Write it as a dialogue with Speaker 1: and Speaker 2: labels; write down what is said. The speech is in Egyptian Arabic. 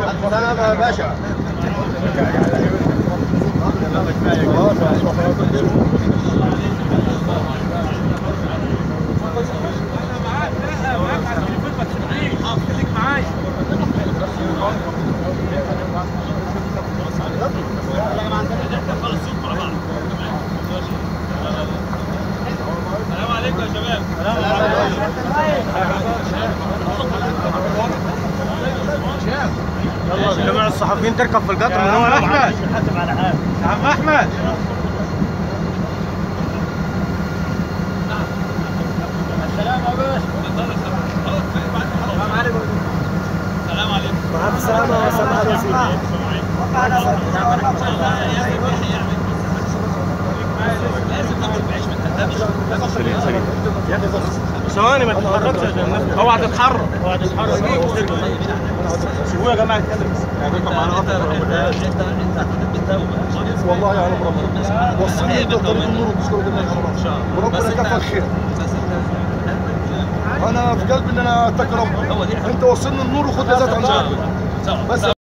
Speaker 1: سلام يا باشا
Speaker 2: السلام عليكم يا شباب
Speaker 3: يلا جميع الصحفيين تركب في القطر من هنا احمد يا عم احمد
Speaker 2: السلام يا باشا السلام عليكم
Speaker 1: مع السلامة يا سماحة الوزير
Speaker 2: لازم ناكل بعيش ما تهدمش
Speaker 3: ثواني ما تتحركش عشان الناس اوعى تتحرك اوعى تتحرك سيبوه يا جماعه يتكلم
Speaker 2: انت انت بالتوبه
Speaker 1: والله يا رب ربنا وصلني انت طريق النور وتشكر جميع وربنا يكفى الخير انا في قلبي ان انا اتقي ربنا
Speaker 2: هو دي
Speaker 1: انت وصلني النور وخد ذات عن ذات
Speaker 2: سوا
Speaker 1: بس